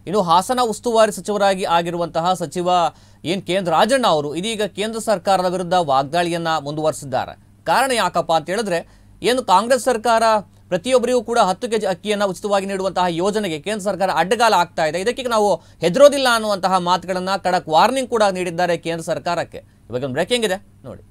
ಇನ್ನು ಹಾಸನ ಉಸ್ತುವಾರಿ ಸಚಿವರಾಗಿ ಆಗಿರುವಂತಹ ಸಚಿವ ಏನ್ ಕೆ ಎನ್ ರಾಜಣ್ಣ ಅವರು ಇದೀಗ ಕೇಂದ್ರ ಸರ್ಕಾರದ ವಿರುದ್ಧ ವಾಗ್ದಾಳಿಯನ್ನ ಮುಂದುವರಿಸಿದ್ದಾರೆ ಕಾರಣ ಯಾಕಪ್ಪ ಅಂತ ಹೇಳಿದ್ರೆ ಏನು ಕಾಂಗ್ರೆಸ್ ಸರ್ಕಾರ ಪ್ರತಿಯೊಬ್ಬರಿಗೂ ಕೂಡ ಹತ್ತು ಕೆಜಿ ಅಕ್ಕಿಯನ್ನು ಉಚಿತವಾಗಿ ನೀಡುವಂತಹ ಯೋಜನೆಗೆ ಕೇಂದ್ರ ಸರ್ಕಾರ ಅಡ್ಡಗಾಲ ಆಗ್ತಾ ಇದೆ ಇದಕ್ಕೆ ನಾವು ಹೆದರೋದಿಲ್ಲ ಅನ್ನುವಂತಹ ಮಾತುಗಳನ್ನ ಖಡಕ್ ವಾರ್ನಿಂಗ್ ಕೂಡ ನೀಡಿದ್ದಾರೆ ಕೇಂದ್ರ ಸರ್ಕಾರಕ್ಕೆ ಇವಾಗ ಒಂದು ಬ್ರೇಕಿಂಗ್ ಇದೆ ನೋಡಿ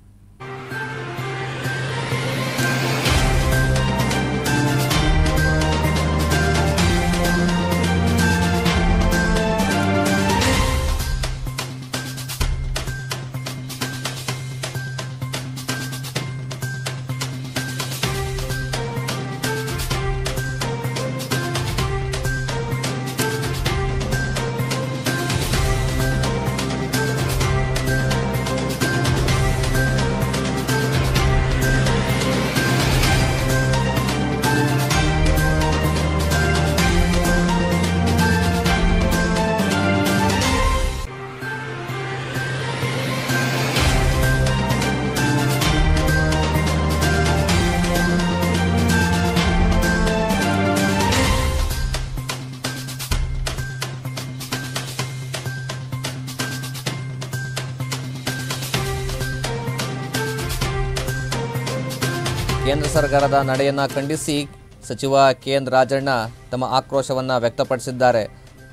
ಕೇಂದ್ರ ಸರ್ಕಾರದ ನಡೆಯನ್ನ ಖಂಡಿಸಿ ಸಚಿವ ಕೆ ಎನ್ ರಾಜಣ್ಣ ತಮ್ಮ ಆಕ್ರೋಶವನ್ನ ವ್ಯಕ್ತಪಡಿಸಿದ್ದಾರೆ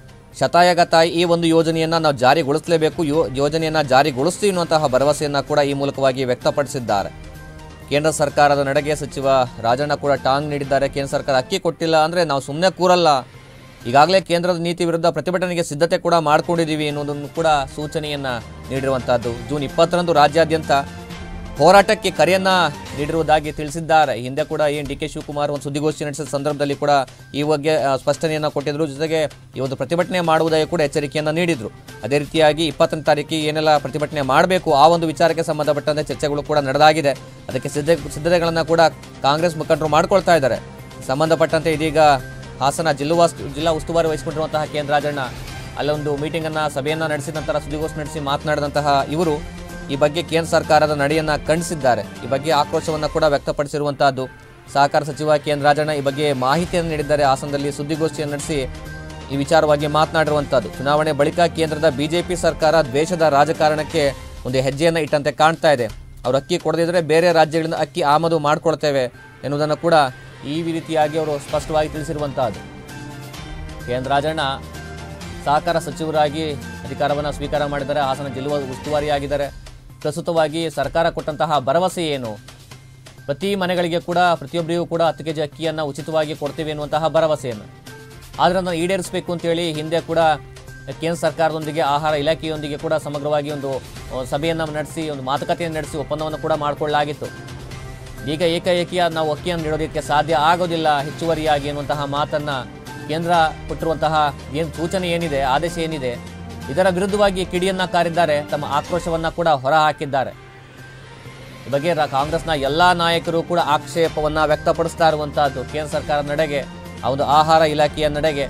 ಶತಾಯಗತಾಯಿ ಈ ಒಂದು ಯೋಜನೆಯನ್ನ ನಾವು ಜಾರಿಗೊಳಿಸಲೇಬೇಕು ಯೋ ಯೋಜನೆಯನ್ನ ಜಾರಿಗೊಳಿಸ್ತೀವಿ ಅನ್ನುವಂತಹ ಭರವಸೆಯನ್ನ ಕೂಡ ಈ ಮೂಲಕವಾಗಿ ವ್ಯಕ್ತಪಡಿಸಿದ್ದಾರೆ ಕೇಂದ್ರ ಸರ್ಕಾರದ ನಡೆಗೆ ಸಚಿವ ರಾಜಣ್ಣ ಕೂಡ ಟಾಂಗ್ ನೀಡಿದ್ದಾರೆ ಕೇಂದ್ರ ಸರ್ಕಾರ ಅಕ್ಕಿ ಕೊಟ್ಟಿಲ್ಲ ಅಂದರೆ ನಾವು ಸುಮ್ಮನೆ ಕೂರಲ್ಲ ಈಗಾಗಲೇ ಕೇಂದ್ರದ ನೀತಿ ವಿರುದ್ಧ ಪ್ರತಿಭಟನೆಗೆ ಸಿದ್ಧತೆ ಕೂಡ ಮಾಡ್ಕೊಂಡಿದ್ದೀವಿ ಎನ್ನುವುದನ್ನು ಕೂಡ ಸೂಚನೆಯನ್ನು ನೀಡಿರುವಂತಹದ್ದು ಜೂನ್ ಇಪ್ಪತ್ತರಂದು ರಾಜ್ಯಾದ್ಯಂತ ಹೋರಾಟಕ್ಕೆ ಕರೆಯನ್ನ ನೀಡಿರುವುದಾಗಿ ತಿಳಿಸಿದ್ದಾರೆ ಹಿಂದೆ ಕೂಡ ಏನು ಡಿ ಕೆ ಶಿವಕುಮಾರ್ ಒಂದು ಸುದ್ದಿಗೋಷ್ಠಿ ನಡೆಸಿದ ಸಂದರ್ಭದಲ್ಲಿ ಕೂಡ ಈ ಬಗ್ಗೆ ಆ, ಸ್ಪಷ್ಟನೆಯನ್ನು ಕೊಟ್ಟಿದ್ರು ಜೊತೆಗೆ ಈ ಒಂದು ಪ್ರತಿಭಟನೆ ಮಾಡುವುದಾಗಿ ಕೂಡ ಎಚ್ಚರಿಕೆಯನ್ನು ನೀಡಿದ್ರು ಅದೇ ರೀತಿಯಾಗಿ ಇಪ್ಪತ್ತನೇ ತಾರೀಕಿಗೆ ಏನೆಲ್ಲ ಪ್ರತಿಭಟನೆ ಮಾಡಬೇಕು ಆ ಒಂದು ವಿಚಾರಕ್ಕೆ ಸಂಬಂಧಪಟ್ಟಂತೆ ಚರ್ಚೆಗಳು ಕೂಡ ನಡೆದಾಗಿದೆ ಅದಕ್ಕೆ ಸಿದ್ಧ ಸಿದ್ಧತೆಗಳನ್ನು ಕೂಡ ಕಾಂಗ್ರೆಸ್ ಮುಖಂಡರು ಮಾಡ್ಕೊಳ್ತಾ ಇದ್ದಾರೆ ಸಂಬಂಧಪಟ್ಟಂತೆ ಇದೀಗ ಹಾಸನ ಜಿಲ್ಲಾ ಜಿಲ್ಲಾ ಉಸ್ತುವಾರಿ ವಹಿಸಿಕೊಂಡಿರುವಂತಹ ಕೆ ಎನ್ ರಾಜಣ್ಣ ಅಲ್ಲೊಂದು ಮೀಟಿಂಗನ್ನು ಸಭೆಯನ್ನು ನಡೆಸಿದ ನಂತರ ಸುದ್ದಿಗೋಷ್ಠಿ ನಡೆಸಿ ಮಾತನಾಡಿದಂತಹ ಇವರು ಈ ಬಗ್ಗೆ ಕೇಂದ್ರ ಸರ್ಕಾರದ ನಡೆಯನ್ನ ಖಂಡಿಸಿದ್ದಾರೆ ಈ ಬಗ್ಗೆ ಆಕ್ರೋಶವನ್ನು ಕೂಡ ವ್ಯಕ್ತಪಡಿಸಿರುವಂತಹದ್ದು ಸಹಕಾರ ಸಚಿವ ಕೆ ಎನ್ ರಾಜಣ್ಣ ಈ ಬಗ್ಗೆ ಮಾಹಿತಿಯನ್ನು ನೀಡಿದ್ದಾರೆ ಹಾಸನದಲ್ಲಿ ಸುದ್ದಿಗೋಷ್ಠಿಯನ್ನು ನಡೆಸಿ ಈ ವಿಚಾರವಾಗಿ ಮಾತನಾಡಿರುವಂತಹದ್ದು ಚುನಾವಣೆ ಬಳಿಕ ಕೇಂದ್ರದ ಬಿಜೆಪಿ ಸರ್ಕಾರ ದ್ವೇಷದ ರಾಜಕಾರಣಕ್ಕೆ ಒಂದು ಹೆಜ್ಜೆಯನ್ನು ಇಟ್ಟಂತೆ ಕಾಣ್ತಾ ಇದೆ ಅವರು ಅಕ್ಕಿ ಕೊಡದಿದ್ರೆ ಬೇರೆ ರಾಜ್ಯಗಳಿಂದ ಅಕ್ಕಿ ಆಮದು ಮಾಡ್ಕೊಳ್ತೇವೆ ಎನ್ನುವುದನ್ನು ಕೂಡ ಈ ರೀತಿಯಾಗಿ ಅವರು ಸ್ಪಷ್ಟವಾಗಿ ತಿಳಿಸಿರುವಂತಹದ್ದು ಕೆ ಎನ್ ರಾಜಣ್ಣ ಸಹಕಾರ ಸಚಿವರಾಗಿ ಅಧಿಕಾರವನ್ನು ಸ್ವೀಕಾರ ಮಾಡಿದ್ದಾರೆ ಹಾಸನ ಜಿಲ್ಲಾ ಉಸ್ತುವಾರಿಯಾಗಿದ್ದಾರೆ ಪ್ರಸ್ತುತವಾಗಿ ಸರ್ಕಾರ ಕೊಟ್ಟಂತಹ ಭರವಸೆ ಏನು ಪ್ರತಿ ಮನೆಗಳಿಗೆ ಕೂಡ ಪ್ರತಿಯೊಬ್ಬರಿಗೂ ಕೂಡ ಹತ್ತು ಕೆ ಜಿ ಅಕ್ಕಿಯನ್ನು ಉಚಿತವಾಗಿ ಕೊಡ್ತೀವಿ ಎನ್ನುವಂತಹ ಭರವಸೆಯನ್ನು ಆದರೆ ಅದನ್ನು ಈಡೇರಿಸಬೇಕು ಅಂತೇಳಿ ಹಿಂದೆ ಕೂಡ ಕೇಂದ್ರ ಸರ್ಕಾರದೊಂದಿಗೆ ಆಹಾರ ಇಲಾಖೆಯೊಂದಿಗೆ ಕೂಡ ಸಮಗ್ರವಾಗಿ ಒಂದು ಆ, ಸಭೆಯನ್ನು ನಡೆಸಿ ಒಂದು ಮಾತುಕತೆಯನ್ನು ನಡೆಸಿ ಒಪ್ಪಂದವನ್ನು ಕೂಡ ಮಾಡಿಕೊಳ್ಳಲಾಗಿತ್ತು ಈಗ ಏಕಾಏಕಿಯ ನಾವು ಅಕ್ಕಿಯನ್ನು ನೀಡೋದಕ್ಕೆ ಸಾಧ್ಯ ಆಗೋದಿಲ್ಲ ಹೆಚ್ಚುವರಿಯಾಗಿ ಎನ್ನುವಂತಹ ಮಾತನ್ನ ಕೇಂದ್ರ ಕೊಟ್ಟಿರುವಂತಹ ಏನು ಸೂಚನೆ ಏನಿದೆ ಆದೇಶ ಏನಿದೆ ಇದರ ವಿರುದ್ಧವಾಗಿ ಕಿಡಿಯನ್ನ ಕಾರಿದ್ದಾರೆ ತಮ್ಮ ಆಕ್ರೋಶವನ್ನ ಕೂಡ ಹೊರ ಹಾಕಿದ್ದಾರೆ ಈ ಬಗ್ಗೆ ರ- ಕಾಂಗ್ರೆಸ್ನ ಎಲ್ಲಾ ನಾಯಕರು ಕೂಡ ಆಕ್ಷೇಪವನ್ನ ವ್ಯಕ್ತಪಡಿಸ್ತಾ ಇರುವಂತಹದ್ದು ಕೇಂದ್ರ ಸರ್ಕಾರದ ನಡೆಗೆ ಆ ಒಂದು ಆಹಾರ ಇಲಾಖೆಯ ನಡೆಗೆ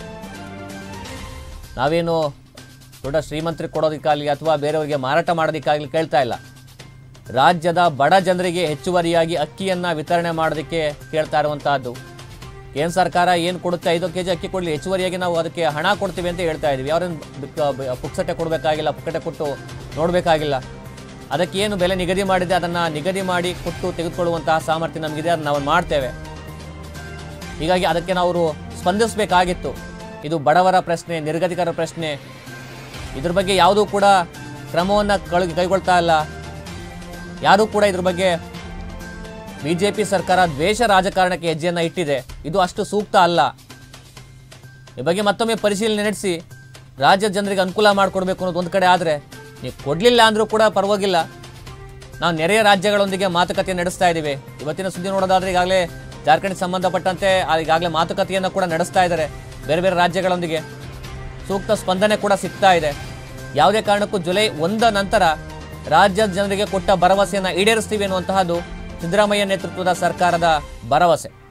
ನಾವೇನು ದೊಡ್ಡ ಶ್ರೀಮಂತರಿಗೆ ಕೊಡೋದಕ್ಕಾಗಲಿ ಅಥವಾ ಬೇರೆಯವರಿಗೆ ಮಾರಾಟ ಮಾಡೋದಕ್ಕಾಗಲಿ ಕೇಳ್ತಾ ಇಲ್ಲ ರಾಜ್ಯದ ಬಡ ಜನರಿಗೆ ಹೆಚ್ಚುವರಿಯಾಗಿ ಅಕ್ಕಿಯನ್ನು ವಿತರಣೆ ಮಾಡೋದಕ್ಕೆ ಕೇಳ್ತಾ ಇರುವಂತಹದ್ದು ಕೇಂದ್ರ ಸರ್ಕಾರ ಏನು ಕೊಡುತ್ತೆ ಐದು ಕೆ ಜಿ ಅಕ್ಕಿ ಕೊಡಲಿ ಹೆಚ್ಚುವರಿಯಾಗಿ ನಾವು ಅದಕ್ಕೆ ಹಣ ಕೊಡ್ತೀವಿ ಅಂತ ಹೇಳ್ತಾ ಇದ್ದೀವಿ ಅವ್ರನ್ನ ಪುಕ್ಸಟ್ಟೆ ಕೊಡಬೇಕಾಗಿಲ್ಲ ಪುಕ್ಕಟೆ ಕೊಟ್ಟು ನೋಡಬೇಕಾಗಿಲ್ಲ ಅದಕ್ಕೆ ಏನು ಬೆಲೆ ನಿಗದಿ ಮಾಡಿದೆ ಅದನ್ನು ನಿಗದಿ ಮಾಡಿ ಕೊಟ್ಟು ತೆಗೆದುಕೊಳ್ಳುವಂತಹ ಸಾಮರ್ಥ್ಯ ನಮಗಿದೆ ಅದನ್ನು ನಾವು ಮಾಡ್ತೇವೆ ಹೀಗಾಗಿ ಅದಕ್ಕೆ ನಾವು ಅವರು ಸ್ಪಂದಿಸಬೇಕಾಗಿತ್ತು ಇದು ಬಡವರ ಪ್ರಶ್ನೆ ನಿರ್ಗತಿಕರ ಪ್ರಶ್ನೆ ಇದ್ರ ಬಗ್ಗೆ ಯಾವುದೂ ಕೂಡ ಕ್ರಮವನ್ನು ಕಳ್ ಕೈಗೊಳ್ತಾ ಇಲ್ಲ ಯಾರೂ ಕೂಡ ಇದ್ರ ಬಗ್ಗೆ ಬಿ ಜೆ ಪಿ ಸರ್ಕಾರ ದ್ವೇಷ ರಾಜಕಾರಣಕ್ಕೆ ಹೆಜ್ಜೆಯನ್ನು ಇಟ್ಟಿದೆ ಇದು ಅಷ್ಟು ಸೂಕ್ತ ಅಲ್ಲ ಈ ಬಗ್ಗೆ ಮತ್ತೊಮ್ಮೆ ಪರಿಶೀಲನೆ ನಡೆಸಿ ರಾಜ್ಯದ ಜನರಿಗೆ ಅನುಕೂಲ ಮಾಡಿಕೊಡ್ಬೇಕು ಅನ್ನೋದು ಒಂದು ಕಡೆ ಆದರೆ ನೀವು ಕೊಡಲಿಲ್ಲ ಅಂದರೂ ಕೂಡ ಪರವಾಗಿಲ್ಲ ನಾವು ನೆರೆಯ ರಾಜ್ಯಗಳೊಂದಿಗೆ ಮಾತುಕತೆ ನಡೆಸ್ತಾ ಇದ್ದೀವಿ ಇವತ್ತಿನ ಸುದ್ದಿ ನೋಡೋದಾದ್ರೆ ಈಗಾಗಲೇ ಜಾರ್ಖಂಡ್ ಸಂಬಂಧಪಟ್ಟಂತೆ ಆ ಈಗಾಗಲೇ ಮಾತುಕತೆಯನ್ನು ಕೂಡ ನಡೆಸ್ತಾ ಇದ್ದಾರೆ ಬೇರೆ ಬೇರೆ ರಾಜ್ಯಗಳೊಂದಿಗೆ ಸೂಕ್ತ ಸ್ಪಂದನೆ ಕೂಡ ಸಿಗ್ತಾ ಇದೆ ಯಾವುದೇ ಕಾರಣಕ್ಕೂ ಜುಲೈ ಒಂದ ನಂತರ ರಾಜ್ಯದ ಜನರಿಗೆ ಕೊಟ್ಟ ಭರವಸೆಯನ್ನು ಈಡೇರಿಸ್ತೀವಿ ಅನ್ನುವಂತಹದ್ದು ಸಿದ್ದರಾಮಯ್ಯ ನೇತೃತ್ವದ ಸರ್ಕಾರದ ಭರವಸೆ